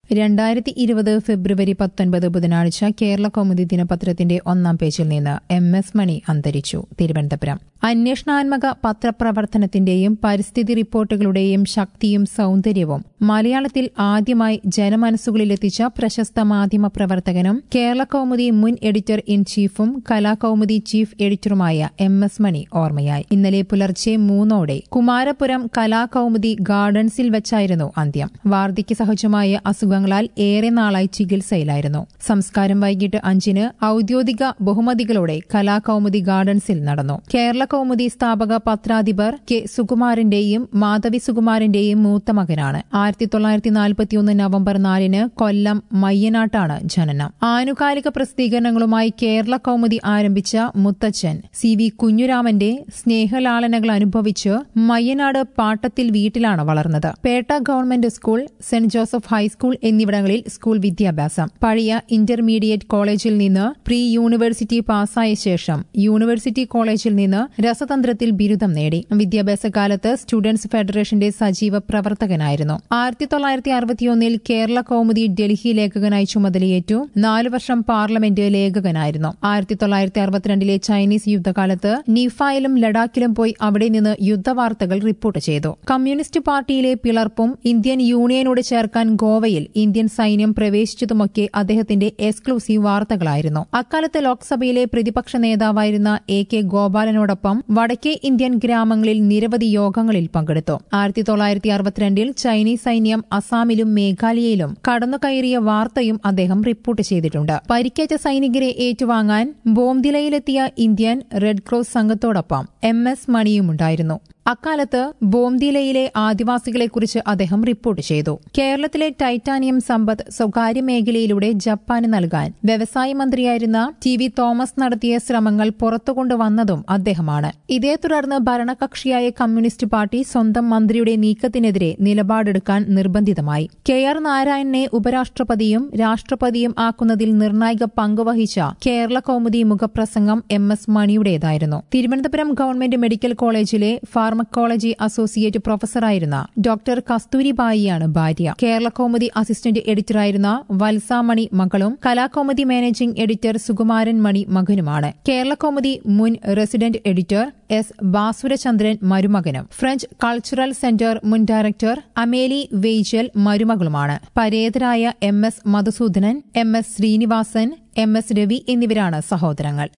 രണ്ടായിരത്തി ഇരുപത് ഫെബ്രുവരി പത്തൊൻപത് ബുധനാഴ്ച കേരള കൗമുദി ദിനപത്രത്തിന്റെ ഒന്നാം പേജിൽ നിന്ന് എം എസ് മണി അന്തരിച്ചു തിരുവനന്തപുരം അന്വേഷണാത്മക പത്രപ്രവർത്തനത്തിന്റെയും പരിസ്ഥിതി റിപ്പോർട്ടുകളുടെയും ശക്തിയും സൌന്ദര്യവും മലയാളത്തിൽ ആദ്യമായി ജനമനസ്സുകളിലെത്തിച്ച പ്രശസ്ത മാധ്യമ പ്രവർത്തകനും കേരള കൗമുദി മുൻ എഡിറ്റർ ഇൻ ചീഫും കലാകൗമുദി ചീഫ് എഡിറ്ററുമായ എം എസ് മണി ഓർമ്മയായി ഇന്നലെ പുലർച്ചെ മൂന്നോടെ കുമാരപുരം കലാകൗമുദി ഗാർഡൻസിൽ വെച്ചായിരുന്നു അന്ത്യം വാർദ്ധക്യ സഹജമായ അസുഖങ്ങളാൽ ഏറെ നാളായി ചികിത്സയിലായിരുന്നു സംസ്കാരം വൈകിട്ട് അഞ്ചിന് ഔദ്യോഗിക ബഹുമതികളോടെ കലാകൗമുദി ഗാർഡൻസിൽ നടന്നു കേരള കൗമുദി സ്ഥാപക പത്രാധിപർ കെ സുകുമാരന്റെയും മാധവി സുകുമാരന്റെയും മൂത്ത മകനാണ് ആയിരത്തി തൊള്ളായിരത്തി നാൽപ്പത്തിയൊന്ന് നവംബർ നാലിന് കൊല്ലം മയ്യനാട്ടാണ് ജനനം ആനുകാലിക പ്രസിദ്ധീകരണങ്ങളുമായി കേരള കൗമുദി ആരംഭിച്ച മുത്തച്ഛൻ സി വി കുഞ്ഞുരാമന്റെ സ്നേഹലാളനകൾ അനുഭവിച്ച് മയ്യനാട് പാട്ടത്തിൽ വീട്ടിലാണ് വളർന്നത് Pettah government school saint Joseph high school എന്നിവിടങ്ങളിൽ സ്കൂൾ വിദ്യാഭ്യാസം പഴയ ഇന്റർമീഡിയറ്റ് കോളേജിൽ നിന്ന് പ്രീ യൂണിവേഴ്സിറ്റി പാസ്സായ ശേഷം യൂണിവേഴ്സിറ്റി കോളേജിൽ നിന്ന് രസതന്ത്രത്തിൽ ബിരുദം നേടി വിദ്യാഭ്യാസ കാലത്ത് സ്റ്റുഡൻസ് ഫെഡറേഷന്റെ സജീവ പ്രവർത്തകനായിരുന്നു ആയിരത്തി തൊള്ളായിരത്തി അറുപത്തിയൊന്നിൽ കേരള കൗമുദി ഡൽഹി ലേഖകനായി ചുമതലയേറ്റു നാലു വർഷം പാർലമെന്റ് ലേഖകനായിരുന്നു ആയിരത്തി തൊള്ളായിരത്തി അറുപത്തിരണ്ടിലെ ചൈനീസ് യുദ്ധകാലത്ത് നിഫായിലും ലഡാക്കിലും പോയി അവിടെ നിന്ന് യുദ്ധവാർത്തകൾ റിപ്പോർട്ട് ചെയ്തു കമ്മ്യൂണിസ്റ്റ് പാർട്ടിയിലെ പിളർപ്പും ഇന്ത്യൻ യൂണിയനോട് ചേർക്കാൻ ഗോവയിൽ ഇന്ത്യൻ സൈന്യം പ്രവേശിച്ചതുമൊക്കെ അദ്ദേഹത്തിന്റെ എക്സ്ക്ലൂസീവ് വാർത്തകളായിരുന്നു അക്കാലത്ത് ലോക്സഭയിലെ പ്രതിപക്ഷ നേതാവായിരുന്ന എ കെ ഗോപാലനോടൊപ്പം വടക്കേ ഇന്ത്യൻ ഗ്രാമങ്ങളിൽ നിരവധി യോഗങ്ങളിൽ പങ്കെടുത്തു ആയിരത്തി തൊള്ളായിരത്തി അറുപത്തിരണ്ടിൽ ചൈനീസ് സൈന്യം അസാമിലും മേഘാലയയിലും കടന്നുകയറിയ വാർത്തയും അദ്ദേഹം റിപ്പോർട്ട് ചെയ്തിട്ടുണ്ട് പരിക്കേറ്റ സൈനികരെ ഏറ്റുവാങ്ങാൻ ബോംദിലയിലെത്തിയ ഇന്ത്യൻ റെഡ് ക്രോസ് സംഘത്തോടൊപ്പം എം എസ് മണിയുമുണ്ടായിരുന്നു അക്കാലത്ത് ബോംദിലയിലെ ആദിവാസികളെക്കുറിച്ച് അദ്ദേഹം റിപ്പോർട്ട് ചെയ്തു കേരളത്തിലെ ടൈറ്റാനിയം സമ്പത്ത് സ്വകാര്യ മേഖലയിലൂടെ ജപ്പാന് നൽകാൻ വ്യവസായ മന്ത്രിയായിരുന്ന ടി വി തോമസ് നടത്തിയ ശ്രമങ്ങൾ പുറത്തുകൊണ്ടുവന്നതും അദ്ദേഹമാണ് ഇതേ തുടർന്ന് ഭരണകക്ഷിയായ കമ്മ്യൂണിസ്റ്റ് പാർട്ടി സ്വന്തം മന്ത്രിയുടെ നീക്കത്തിനെതിരെ നിലപാടെടുക്കാൻ നിർബന്ധിതമായി കെ ആർ നാരായണനെ ഉപരാഷ്ട്രപതിയും രാഷ്ട്രപതിയും ആക്കുന്നതിൽ നിർണായക പങ്കുവഹിച്ച കേരള കൌമുദി മുഖപ്രസംഗം എം എസ് മണിയുടേതായിരുന്നു തിരുവനന്തപുരം ഗവൺമെന്റ് മെഡിക്കൽ കോളേജിലെ ഫാർമക്കോളജി അസോസിയേറ്റ് പ്രൊഫസറായിരുന്ന ഡോക്ടർ കസ്തൂരിബായിയാണ് ഭാര്യ കേരള കൗമുദി അസിസ്റ്റന്റ് എഡിറ്ററായിരുന്ന വത്സാമണി മകളും കലാകൗമുദി മാനേജിംഗ് എഡിറ്റർ സുകുമാരൻ മണി മകനുമാണ് കേരള കൗമുദി മുൻ റെസിഡന്റ് എഡിറ്റർ എസ് ബാസുരചന്ദ്രൻ മരുമകനും ഫ്രഞ്ച് കൾച്ചറൽ സെന്റർ മുൻ ഡയറക്ടർ അമേലി വെയ്ജൽ മരുമകളുമാണ് പരേതരായ M S Madhusoodanan M S Srinivasan M S Ravi എന്നിവരാണ് സഹോദരങ്ങൾ